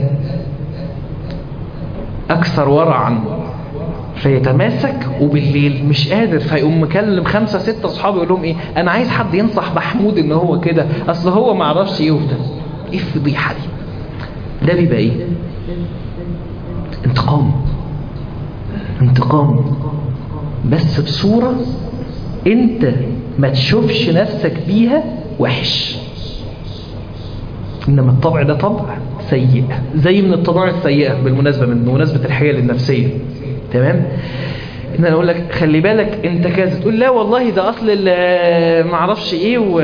اكثر ورعا فيتماسك وبالليل مش قادر فيقوم مكلم خمسة ستة اصحابه يقول لهم ايه انا عايز حد ينصح محمود ان هو كده اصل هو ما عرفش يفضل ايه الفضيحه دي ده بيبقى ايه انتقام انتقام بس بصورة انت ما تشوفش نفسك بيها وحش انما الطبع ده طبع سيء زي من الطباع السيئة بالمناسبة من مناسبة الحياة النفسية تمام ان انا اقول لك خلي بالك انت كذا تقول لا والله ده اصل ما اعرفش ايه و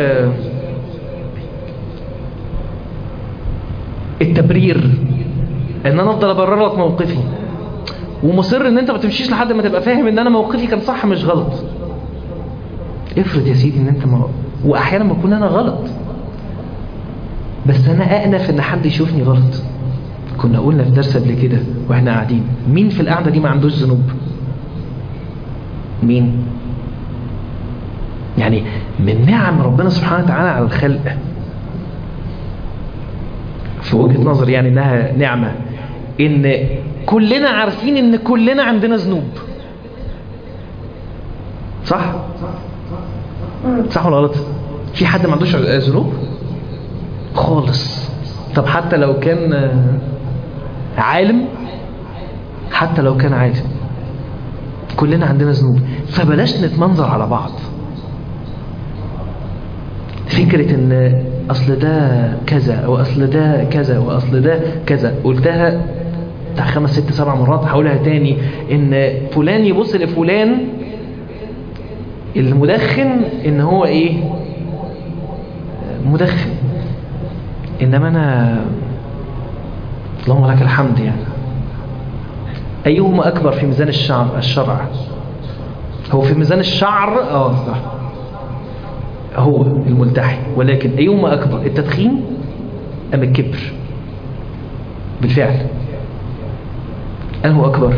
التبرير ان انا افضل ابرر لك موقفي ومصر ان انت ما تمشيش لحد ما تبقى فاهم ان انا موقفي كان صح مش غلط افرض يا سيدي ان انت ما واحيانا بكون انا غلط بس انا اأنف ان حد يشوفني غلط كنا قلنا في درس قبل كده واحنا قاعدين مين في القعده دي ما عندوش ذنوب مين يعني من نعم ربنا سبحانه وتعالى على الخلق في وجهة نظر يعني انها نعمة ان كلنا عارفين ان كلنا عندنا ذنوب صح صح ولا غلط في حد ما عندوش ذنوب خالص طب حتى لو كان آه، عالم حتى لو كان عالم كلنا عندنا ذنوب فبلاش نتمنظر على بعض فكرة ان اصل ده كذا او اصل ده كذا واصل ده كذا قلتها بتاع خمس ست سبع مرات هقولها تاني ان فلان يبص لفلان المدخن ان هو ايه مدخن انما انا اللهم لك الحمد يعني ايهما اكبر في ميزان الشعر الشرع هو في ميزان الشعر اه صح هو الملتحي ولكن ايهما اكبر التدخين ام الكبر بالفعل انه اكبر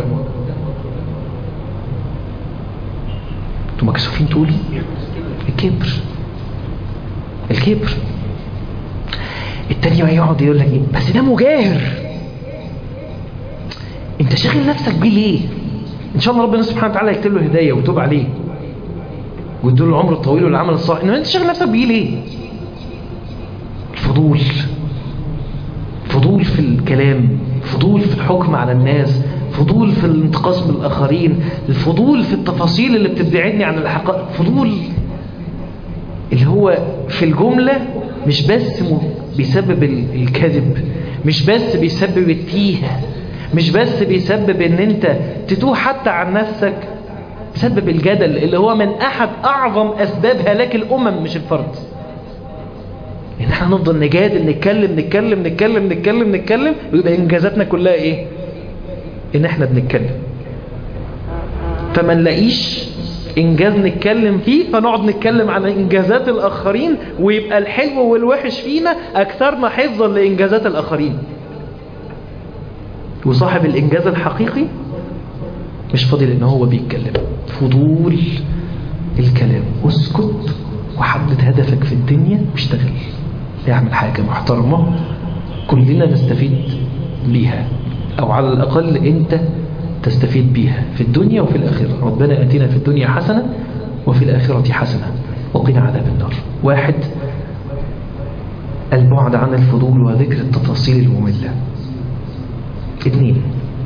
انتوا مكسوفين تقولوا الكبر الكبر التاني بقى يقعد يقول لك ايه بس ده مجاهر انت شاغل نفسك بيه ليه ان شاء الله ربنا سبحانه وتعالى يكتب له هدايه ويتوب عليه ويديله العمر الطويل والعمل الصالح انما انت شاغل نفسك بيه ليه الفضول فضول في الكلام فضول في الحكم على الناس فضول في الانتقاص من الآخرين الفضول في التفاصيل اللي بتبعدني عن الحقائق فضول اللي هو في الجملة مش بس م- بيسبب ال- الكذب مش بس بيسبب التيهة مش بس بيسبب ان انت تتوه حتى عن نفسك سبب الجدل اللي هو من احد اعظم اسباب هلاك الامم مش الفرد ان احنا نفضل نجادل نتكلم نتكلم نتكلم نتكلم نتكلم ويبقى انجازاتنا كلها ايه ان احنا بنتكلم فما نلاقيش انجاز نتكلم فيه فنقعد نتكلم عن انجازات الاخرين ويبقى الحلو والوحش فينا اكثرنا حفظا لانجازات الاخرين وصاحب الانجاز الحقيقي مش فاضي لان هو بيتكلم فضول الكلام اسكت وحدد هدفك في الدنيا واشتغل اعمل حاجة محترمة كلنا نستفيد بيها او على الاقل انت تستفيد بيها في الدنيا وفي الاخرة ربنا اتنا في الدنيا حسنة وفي الاخرة حسنة وقنا عذاب النار واحد البعد عن الفضول وذكر التفاصيل المملة اثنين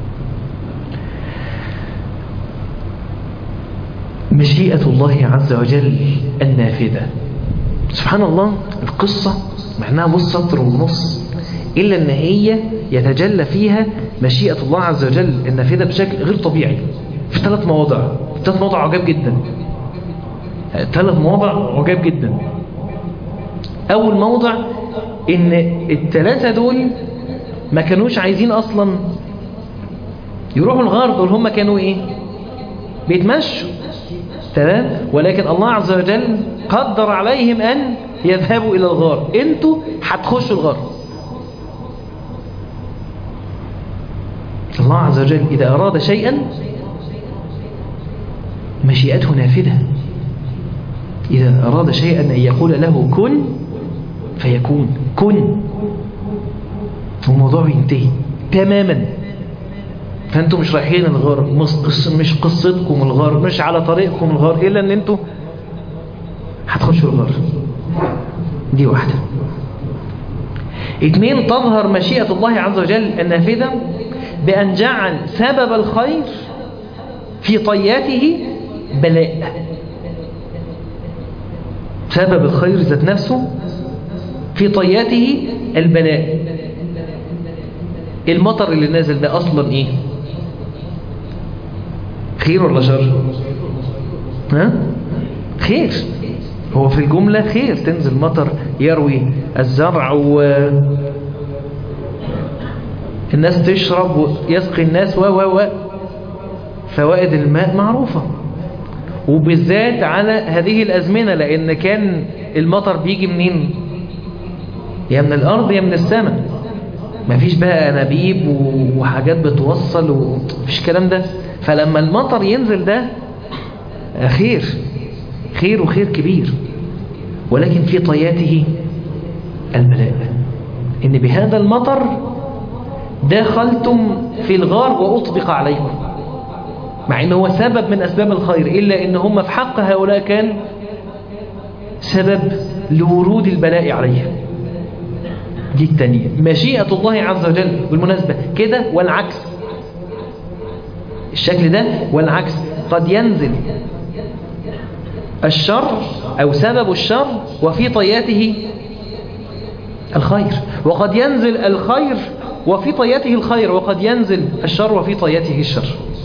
مشيئة الله عز وجل النافذة سبحان الله القصة مع انها بص سطر ونص إلا أن هي يتجلى فيها مشيئة الله عز وجل النافذة بشكل غير طبيعي في ثلاث مواضع في ثلاث مواضع عجاب جدا ثلاث مواضع عجاب جدا أول موضع إن الثلاثة دول ما كانوش عايزين أصلا يروحوا الغار دول هم كانوا إيه بيتمشوا تمام ولكن الله عز وجل قدر عليهم أن يذهبوا إلى الغار انتوا هتخشوا الغار الله عز وجل إذا أراد شيئا مشيئته نافذة إذا أراد شيئا أن يقول له كن فيكون كن والموضوع ينتهي تماما فأنتم مش رايحين الغار مش قصتكم الغار مش على طريقكم الغار إلا أن أنتم هتخشوا الغار دي واحدة اثنين تظهر مشيئة الله عز وجل النافذة بأن جعل سبب الخير في طياته بلاء سبب الخير ذات نفسه في طياته البلاء المطر اللي نازل ده أصلا إيه خير ولا شر ها خير هو في الجملة خير تنزل مطر يروي الزرع و الناس تشرب ويسقي الناس و و و فوائد الماء معروفة وبالذات على هذه الأزمنة لأن كان المطر بيجي منين يا من الأرض يا من السماء مفيش بقى أنابيب وحاجات بتوصل ومفيش كلام ده فلما المطر ينزل ده خير خير وخير كبير ولكن في طياته البلاء إن بهذا المطر دخلتم في الغار وأطبق عليكم مع أنه هو سبب من أسباب الخير إلا أن هم في حق هؤلاء كان سبب لورود البلاء عليهم دي التانية مشيئة الله عز وجل بالمناسبة كده والعكس الشكل ده والعكس قد ينزل الشر أو سبب الشر وفي طياته الخير وقد ينزل الخير وفي طياته الخير وقد ينزل الشر وفي طياته الشر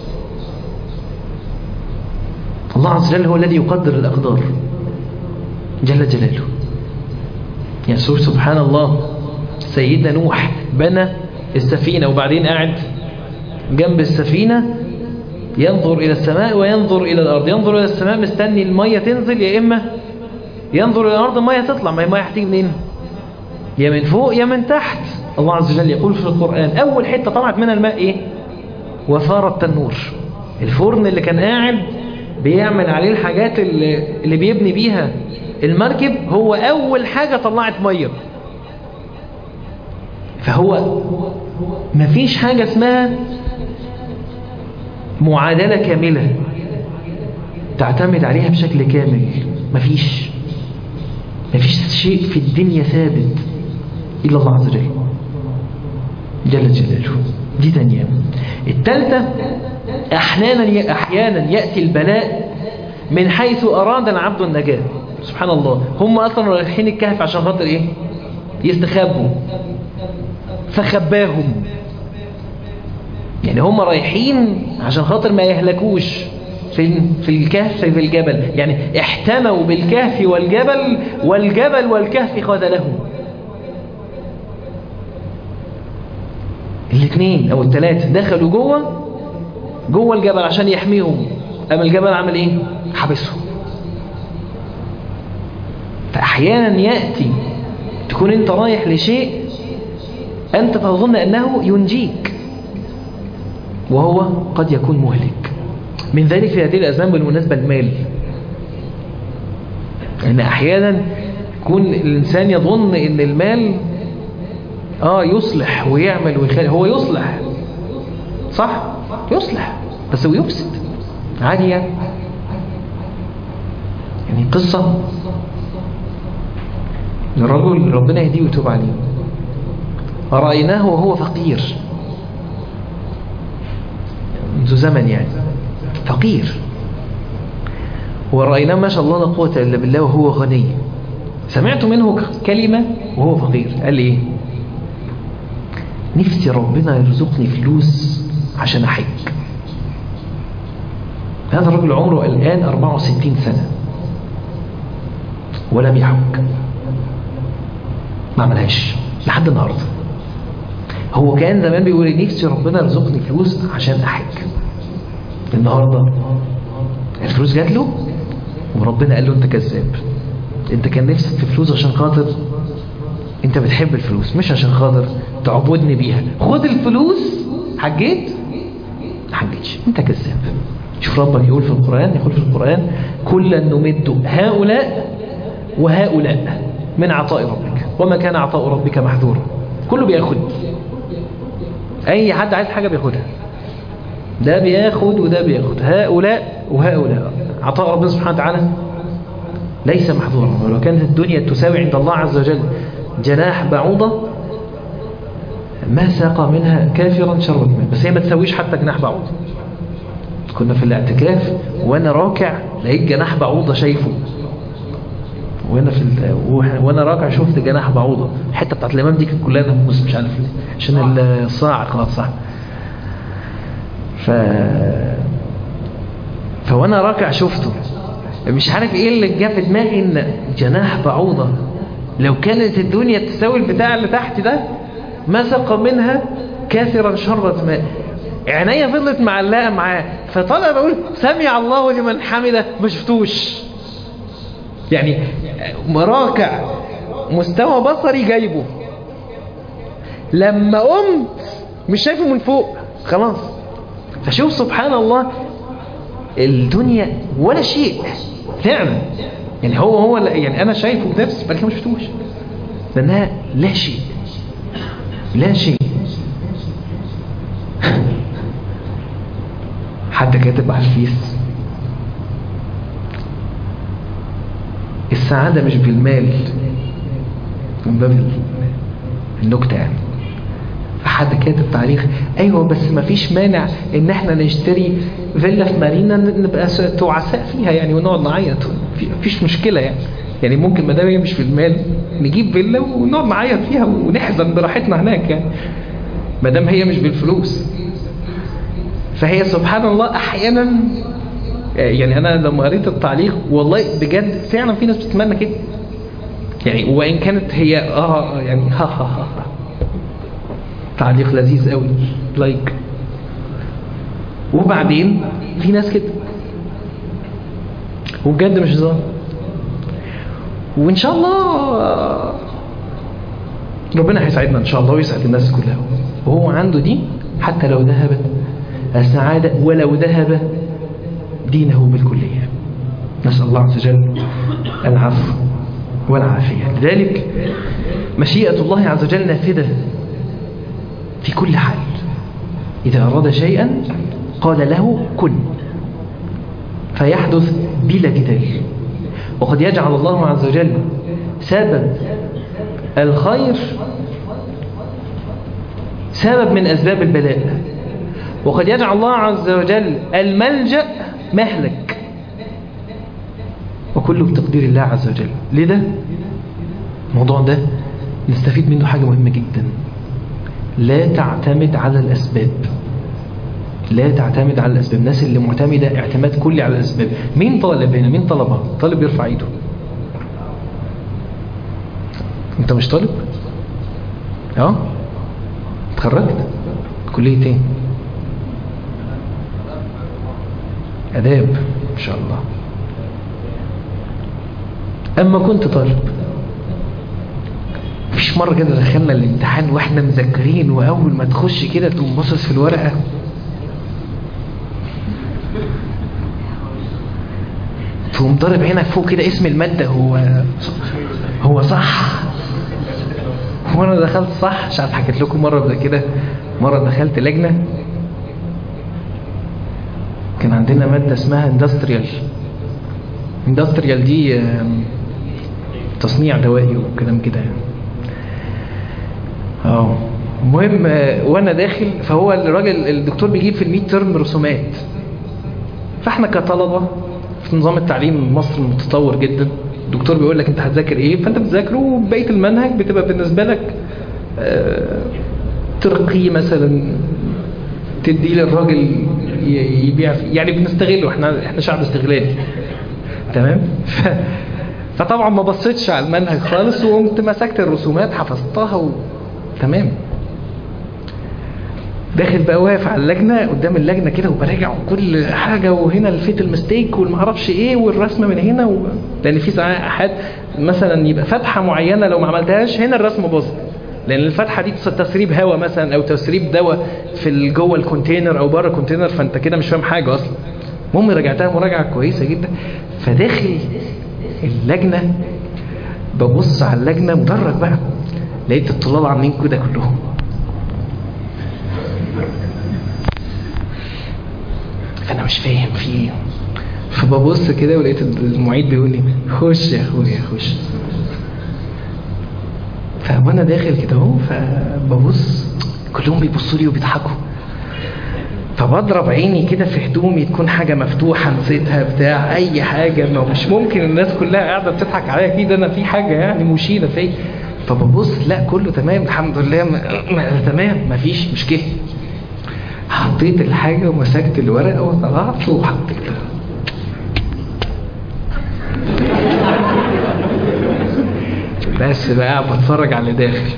الله عز وجل هو الذي يقدر الأقدار جل جلاله يعني سبحان الله سيدنا نوح بنى السفينة وبعدين قاعد جنب السفينة ينظر إلى السماء وينظر إلى الأرض ينظر إلى السماء مستني المية تنزل يا إما ينظر إلى الأرض المية تطلع ما المية هتيجي منين يا من فوق يا من تحت الله عز وجل يقول في القرآن أول حتة طلعت منها الماء إيه وفار التنور الفرن اللي كان قاعد بيعمل عليه الحاجات اللي, اللي بيبني بيها المركب هو أول حاجة طلعت مية فهو مفيش حاجة اسمها معادلة كاملة تعتمد عليها بشكل كامل مفيش مفيش شيء في الدنيا ثابت إلا الله عز وجل جل جلاله دي ثانية الثالثة أحيانا أحيانا يأتي البلاء من حيث أراد العبد النجاة سبحان الله هم أصلا رايحين الكهف عشان خاطر إيه يستخبوا فخباهم يعني هم رايحين عشان خاطر ما يهلكوش في في الكهف في الجبل يعني احتموا بالكهف والجبل والجبل والكهف خذلهم الاثنين او الثلاثه دخلوا جوه جوه الجبل عشان يحميهم اما الجبل عمل ايه حبسهم فاحيانا ياتي تكون انت رايح لشيء انت تظن انه ينجيك وهو قد يكون مهلك من ذلك في هذه الأزمان بالمناسبة المال أن أحيانا يكون الإنسان يظن أن المال آه يصلح ويعمل ويخلي هو يصلح صح يصلح بس هو يفسد عادي يعني يعني قصة لرجل ربنا يهديه ويتوب عليه رأيناه وهو فقير منذ زمن يعني فقير ورأيناه ما شاء الله لا قوة إلا بالله وهو غني سمعت منه كلمة وهو فقير قال لي ايه نفسي ربنا يرزقني فلوس عشان أحج هذا الرجل عمره الآن 64 سنة ولم يحج ما عملهاش لحد النهارده هو كان زمان بيقول لي نفسي ربنا يرزقني فلوس عشان أحج النهاردة الفلوس جات له وربنا قال له انت كذاب انت كان نفسك في فلوس عشان خاطر انت بتحب الفلوس مش عشان خاطر تعبدني بيها خد الفلوس حجيت ما حجيتش انت كذاب شوف ربك يقول في القرآن يقول في القرآن كلا نمد هؤلاء وهؤلاء من عطاء ربك وما كان عطاء ربك محذورا كله بياخد اي حد عايز حاجة بياخدها ده بياخد وده بياخد هؤلاء وهؤلاء عطاء ربنا سبحانه وتعالى ليس محظورا ولو كانت الدنيا تساوي عند الله عز وجل جناح بعوضة ما ساق منها كافرا شربت منه بس هي ما تساويش حتى جناح بعوضة كنا في الاعتكاف وانا راكع لقيت جناح بعوضة شايفه وانا في ال... وانا راكع شفت جناح بعوضة الحته بتاعت الامام دي كانت كلها ناموس مش عارف ليه عشان الصاع خلاص صح ف فوانا راكع شفته مش عارف ايه اللي جه في دماغي ان جناح بعوضة لو كانت الدنيا تساوي البتاع اللي تحت ده ما سقى منها كاثرا شربت ماء عينيا فضلت معلقه معاه فطالع بقول سمع الله لمن حمده ما شفتوش يعني مراكع مستوى بصري جايبه لما قمت مش شايفه من فوق خلاص فشوف سبحان الله الدنيا ولا شيء فعلا يعني هو هو يعني انا شايفه بنفسي بل ما شفتوش لانها لا شيء لا شيء حد كاتب على الفيس السعادة مش بالمال من باب النكتة يعني فحد كاتب تعليق ايوه بس ما فيش مانع ان احنا نشتري فيلا في مارينا نبقى تعساء فيها يعني ونقعد نعيط مفيش مشكلة يعني يعني ممكن ما دام هي مش في المال نجيب فيلا ونقعد نعيط فيها ونحزن براحتنا هناك يعني ما دام هي مش بالفلوس فهي سبحان الله احيانا يعني انا لما قريت التعليق والله بجد فعلا في ناس بتتمنى كده يعني وان كانت هي اه يعني ها ها ها, ها. تعليق لذيذ قوي لايك وبعدين في ناس كده وبجد مش هزار وان شاء الله ربنا هيساعدنا ان شاء الله ويسعد الناس كلها وهو عنده دي حتى لو ذهبت السعادة ولو ذهب دينه بالكلية نسأل الله عز وجل العفو والعافية لذلك مشيئة الله عز وجل نافذة في كل حال إذا أراد شيئا قال له كن فيحدث بلا جدال وقد يجعل الله عز وجل سبب الخير سبب من أسباب البلاء وقد يجعل الله عز وجل الملجأ مهلك وكله بتقدير الله عز وجل لذا الموضوع ده نستفيد منه حاجة مهمة جدا لا تعتمد على الأسباب لا تعتمد على الأسباب الناس اللي معتمدة اعتماد كلي على الأسباب مين طالب هنا مين طلبة طالب يرفع ايده انت مش طالب اه اتخرجت كلية ايه اداب ان شاء الله اما كنت طالب مفيش مرة كده دخلنا الامتحان واحنا مذاكرين واول ما تخش كده تقوم باصص في الورقة تقوم ضارب عينك فوق كده اسم المادة هو هو صح هو انا دخلت صح مش عارف حكيت لكم مرة قبل كده مرة دخلت لجنة كان عندنا مادة اسمها اندستريال اندستريال دي تصنيع دوائي وكلام كده يعني اه المهم وانا داخل فهو الراجل الدكتور بيجيب في الميد ترم رسومات فاحنا كطلبة في نظام التعليم المصري المتطور جدا الدكتور بيقول لك انت هتذاكر ايه فانت بتذاكره وبقيه المنهج بتبقى بالنسبه لك اه ترقيه مثلا تديه للراجل يبيع فيه يعني بنستغله احنا احنا شعب استغلالي تمام ف... فطبعا ما بصيتش على المنهج خالص وقمت مسكت الرسومات حفظتها و... تمام داخل بقى واقف على اللجنة قدام اللجنة كده وبراجع كل حاجة وهنا الفيت المستيك والمعرفش ايه والرسمة من هنا و... لان في ساعات احد مثلا يبقى فتحة معينة لو ما عملتهاش هنا الرسمة باظت لان الفتحة دي تسريب هواء مثلا او تسريب دواء في جوه الكونتينر او بره الكونتينر فانت كده مش فاهم حاجة اصلا المهم راجعتها مراجعة كويسة جدا فداخل اللجنة ببص على اللجنة مدرج بقى لقيت الطلاب عاملين كده كلهم فانا مش فاهم في ايه فببص كده ولقيت المعيد بيقول لي خش يا اخويا خش فوانا داخل كده اهو فببص كلهم بيبصوا لي وبيضحكوا فبضرب عيني كده في هدومي تكون حاجة مفتوحة نسيتها بتاع أي حاجة ما مش ممكن الناس كلها قاعدة بتضحك عليا كده أنا في حاجة يعني مشيلة فيا فببص لا كله تمام الحمد لله ما ما تمام مفيش مشكلة حطيت الحاجة ومسكت الورقة وطلعت وحطيتها بس بقى بتفرج على اللي داخل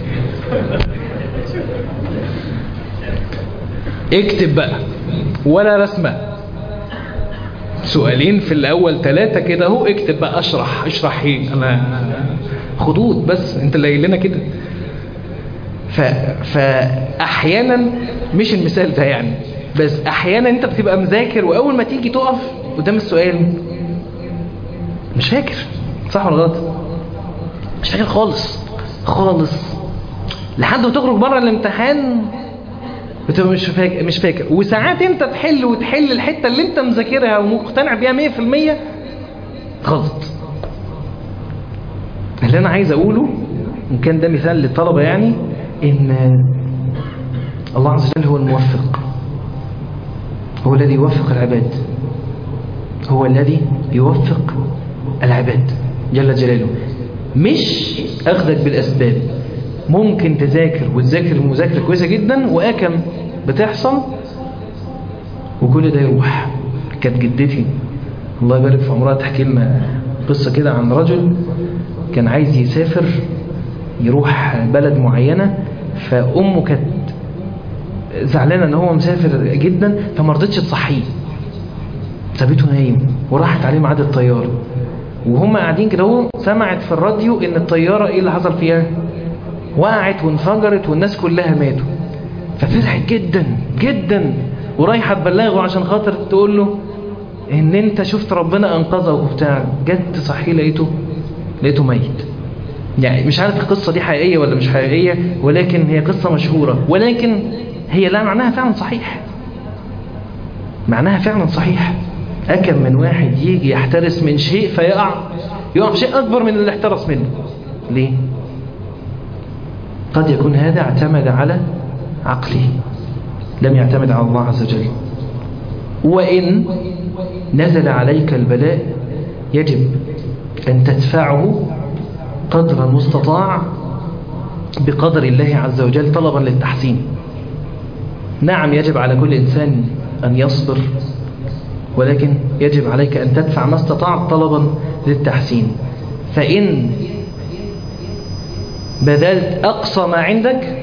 اكتب بقى ولا رسمة سؤالين في الاول ثلاثة كده اهو اكتب بقى اشرح اشرح ايه انا خطوط بس انت اللي قايل لنا كده ف... فاحيانا مش المثال ده يعني بس احيانا انت بتبقى مذاكر واول ما تيجي تقف قدام السؤال مش فاكر صح ولا غلط مش فاكر خالص خالص لحد ما تخرج بره الامتحان بتبقى مش فاكر مش فاكر وساعات انت تحل وتحل الحته اللي انت مذاكرها ومقتنع بيها 100% غلط اللي انا عايز اقوله ان كان ده مثال للطلبه يعني إن الله عز وجل هو الموفق هو الذي يوفق العباد هو الذي يوفق العباد جل جلاله مش أخذك بالأسباب ممكن تذاكر وتذاكر مذاكرة كويسة جدا وأكم بتحصل وكل ده يروح كانت جدتي الله يبارك في عمرها تحكي لنا قصة كده عن رجل كان عايز يسافر يروح بلد معينة فأمه كانت زعلانة ان هو مسافر جدا فما رضتش تصحيه سابته نايم وراحت عليه ميعاد الطيارة وهم قاعدين كده هو سمعت في الراديو ان الطيارة ايه اللي حصل فيها وقعت وانفجرت والناس كلها ماتوا ففرحت جدا جدا ورايحة تبلغه عشان خاطر تقول له ان انت شفت ربنا انقذه وبتاع جت تصحيه لقيته لقيته ميت يعني مش عارف القصة دي حقيقية ولا مش حقيقية ولكن هي قصة مشهورة ولكن هي لا معناها فعلا صحيح معناها فعلا صحيح أكم من واحد يجي يحترس من شيء فيقع يقع في شيء أكبر من اللي احترس منه ليه؟ قد يكون هذا اعتمد على عقله لم يعتمد على الله عز وجل وإن نزل عليك البلاء يجب أن تدفعه قدر المستطاع بقدر الله عز وجل طلبا للتحسين نعم يجب على كل إنسان أن يصبر ولكن يجب عليك أن تدفع ما استطعت طلبا للتحسين فإن بذلت أقصى ما عندك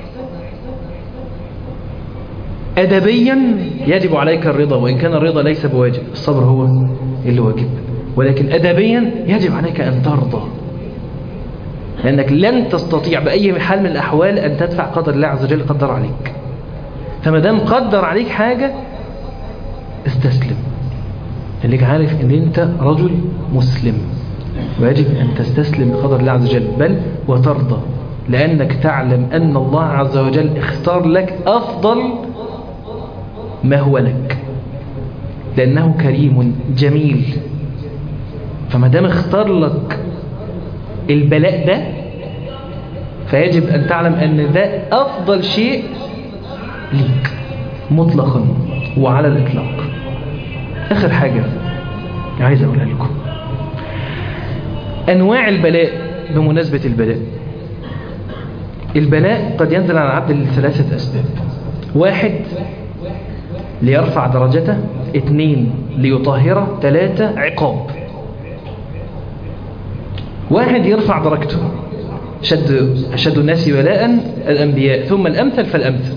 أدبيا يجب عليك الرضا وإن كان الرضا ليس بواجب الصبر هو اللي واجب ولكن أدبيا يجب عليك أن ترضى لأنك لن تستطيع بأي حال من الأحوال أن تدفع قدر الله عز وجل قدر عليك فما دام قدر عليك حاجة استسلم خليك عارف ان انت رجل مسلم ويجب ان تستسلم لقدر الله عز وجل بل وترضى لانك تعلم ان الله عز وجل اختار لك افضل ما هو لك لانه كريم جميل فما دام اختار لك البلاء ده فيجب ان تعلم ان ده افضل شيء ليك مطلقا وعلى الإطلاق آخر حاجة عايز أقولها لكم أنواع البلاء بمناسبة البلاء البلاء قد ينزل على العبد لثلاثة أسباب واحد ليرفع درجته اثنين ليطهره ثلاثة عقاب واحد يرفع درجته شد, شد الناس بلاء الأنبياء ثم الأمثل فالأمثل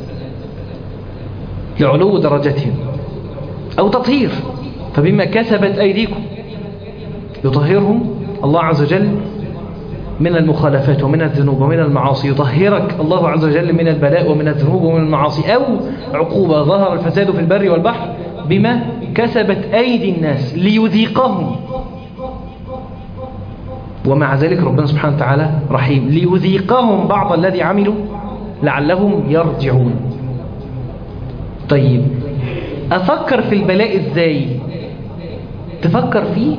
لعلو درجتهم أو تطهير فبما كسبت أيديكم يطهرهم الله عز وجل من المخالفات ومن الذنوب ومن المعاصي يطهرك الله عز وجل من البلاء ومن الذنوب ومن المعاصي أو عقوبة ظهر الفساد في البر والبحر بما كسبت أيدي الناس ليذيقهم ومع ذلك ربنا سبحانه وتعالى رحيم ليذيقهم بعض الذي عملوا لعلهم يرجعون طيب أفكر في البلاء إزاي تفكر فيه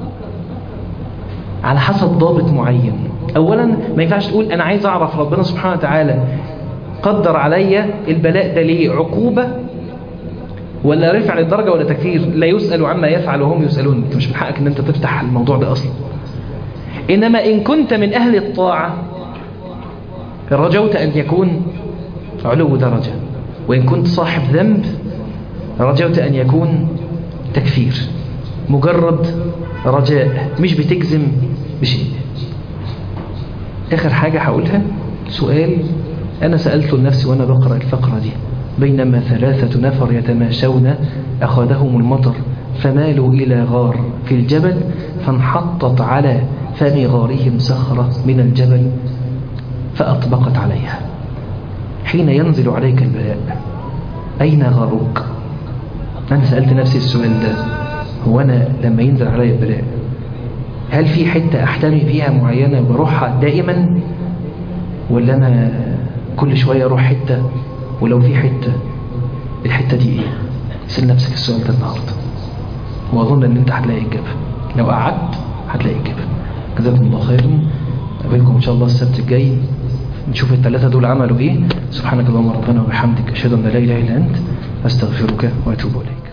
على حسب ضابط معين أولا ما ينفعش تقول أنا عايز أعرف ربنا سبحانه وتعالى قدر عليا البلاء ده ليه عقوبة ولا رفع للدرجة ولا تكفير لا يسأل عما يفعل وهم يسألون انت مش من حقك ان انت تفتح الموضوع ده أصلا إنما إن كنت من أهل الطاعة رجوت أن يكون علو درجة وإن كنت صاحب ذنب رجوت أن يكون تكفير مجرد رجاء مش بتجزم بشيء آخر حاجة هقولها سؤال أنا سألته لنفسي وأنا بقرأ الفقرة دي بينما ثلاثة نفر يتماشون أخذهم المطر فمالوا إلى غار في الجبل فانحطت على فم غارهم صخرة من الجبل فأطبقت عليها حين ينزل عليك البلاء أين غارك أنا سألت نفسي السؤال ده هو أنا لما ينزل علي البلاء هل في حتة أحتمي فيها معينة بروحها دائما ولا أنا كل شوية أروح حتة ولو في حتة الحتة دي إيه سأل نفسك السؤال ده النهاردة وأظن أن أنت هتلاقي إجابة لو قعدت هتلاقي إجابة جزاكم الله خيرا أقابلكم إن شاء الله السبت الجاي نشوف الثلاثة دول عملوا ايه سبحانك اللهم ربنا وبحمدك اشهد ان لا اله الا انت استغفرك واتوب اليك